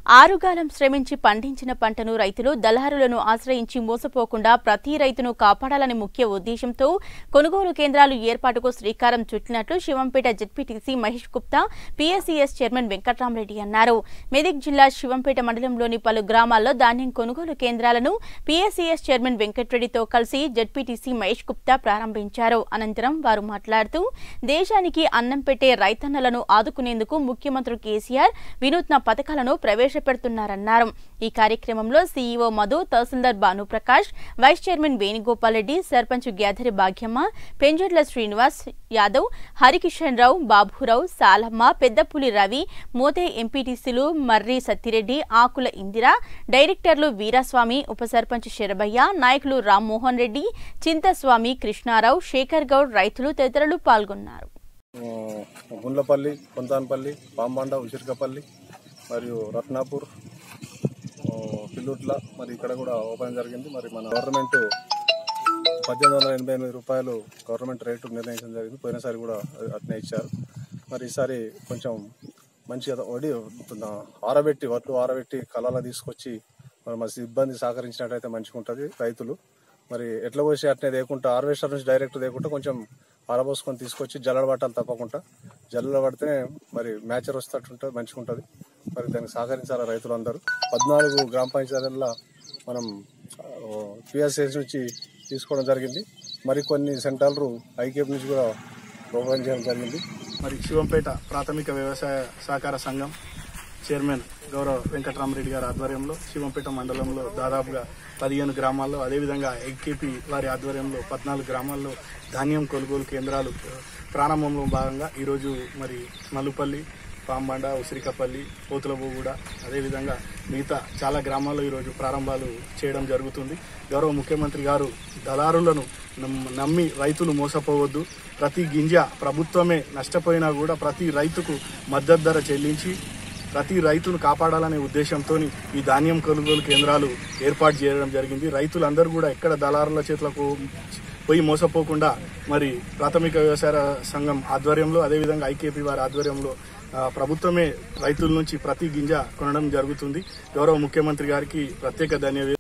ఆరుగాలం శ్రమించి పండించిన పంటను రైతులు దళారులను ఆశ్రయించి మోసపోకుండా ప్రతి రైతును కాపాడాలని ముఖ్య ఉద్దేశంతో కొనుగోలు కేంద్రాలు ఏర్పాటుకు శ్రీకారం చుట్టినట్లు Shivampet ZPTC Mahesh Gupta PSCS chairman Venkatramareddy అన్నారు మెదక్ జిల్లా శివంపేట మండలంలోని పలు గ్రామాల్లో ధాన్యం కొనుగోలు కేంద్రాలను పీఎస్సీఎస్ చైర్మన్ వెంకట్రెడ్డితో కలిసి జెడ్పీటీసీ మహేష్ గుప్తా ప్రారంభించారు అనంతరం వారు మాట్లాడుతూ దేశానికి అన్నం పెట్టే రైతన్నలను ఆదుకునేందుకు ముఖ్యమంత్రి కేసీఆర్ వినూత్న పథకాలను ప్రవేశపెడుతున్నారన్నారు ఈ కార్యక్రమంలో CEO Madhu tahsildar Bhanuprakash vice chairman Venugopal Reddy sarpanch Gyadhari Bhagyamma Penjadla Srinivas Yadav Harikishan Rao Baburao Salamma Peddapuli Ravi Mothe ఎంపీటీసీలు మర్రి సత్తిరెడ్డి ఆకుల ఇందిర డైరెక్టర్లు వీరాస్వామి ఉప సర్పంచ్ శరభయ్య నాయకులు రామ్మోహన్ రెడ్డి చింతస్వామి కృష్ణారావు శేఖర్ గౌడ్ రైతులు తదితరులు పాల్గొన్నారు ఆ, గుండ్లపల్లి కొంతాన్పల్లి పాంబాండ ఉసిరికపల్లి మరియు రత్నాపూర్ ఆ, పిల్లూట్ల మరి ఇక్కడ కూడా ఓపెన్ జరిగింది మరి మన గవర్నమెంట్ పద్దెనిమిది వందల ఎనభై ఎనిమిది రూపాయలు గవర్నమెంట్ రేటు నిర్ణయించడం జరిగింది పోయినసారి కూడా అట్నే ఇచ్చారు మరి ఈసారి కొంచెం మంచిగా వడి ఆరబెట్టి వడ్లు ఆరబెట్టి కళాల తీసుకొచ్చి మరి మన సిబ్బంది సహకరించినట్టయితే మంచిగా ఉంటుంది రైతులు మరి ఎట్లా పోసి అట్నే లేకుండా హార్వెస్టర్ నుంచి డైరెక్ట్ లేకుండా కొంచెం ఆరబోసుకొని తీసుకొచ్చి జల్లడ పట్టాలి తప్పకుండా జల్లడ పడితేనే మరి మ్యాచర్ వస్తట్టుంటుంది మంచిగా ఉంటుంది మరి దానికి సహకరించాలి రైతులందరూ పద్నాలుగు గ్రామ పంచాయతీల మనం పిఎస్ఎస్ నుంచి తీసుకోవడం జరిగింది మరికొన్ని సెంటర్లు ఐకేప్ నుంచి కూడా ఓపెన్ చేయడం జరిగింది మరి శివంపేట ప్రాథమిక వ్యవసాయ సహకార సంఘం చైర్మన్ గౌరవ వెంకటరామరెడ్డి గారి ఆధ్వర్యంలో శివంపేట మండలంలో దాదాపుగా పదిహేను గ్రామాల్లో అదేవిధంగా ఎగ్కేపీ వారి ఆధ్వర్యంలో పద్నాలుగు గ్రామాల్లో ధాన్యం కొనుగోలు కేంద్రాలు ప్రారంభంలో భాగంగా ఈరోజు మరి మల్లుపల్లి పాంబండ ఉసిరికపల్లి పోతులబోగూడ అదేవిధంగా మిగతా చాలా గ్రామాల్లో ఈరోజు ప్రారంభాలు చేయడం జరుగుతుంది గౌరవ ముఖ్యమంత్రి గారు దళారులను నమ్- నమ్మి రైతులు మోసపోవద్దు ప్రతి గింజ ప్రభుత్వమే నష్టపోయినా కూడా ప్రతి రైతుకు మద్దతు ధర చెల్లించి ప్రతి రైతును కాపాడాలనే ఉద్దేశంతో ఈ ధాన్యం కొనుగోలు కేంద్రాలు ఏర్పాటు చేయడం జరిగింది రైతులందరూ కూడా ఎక్కడ దళారుల చేతులకు పోయి మోసపోకుండా మరి ప్రాథమిక వ్యవసాయ సంఘం ఆధ్వర్యంలో అదేవిధంగా ఐకేపీ వారి ఆధ్వర్యంలో ఆ, ప్రభుత్వమే రైతుల నుంచి ప్రతి గింజ కొనడం జరుగుతుంది గౌరవ ముఖ్యమంత్రి గారికి ప్రత్యేక ధన్యవాదాలు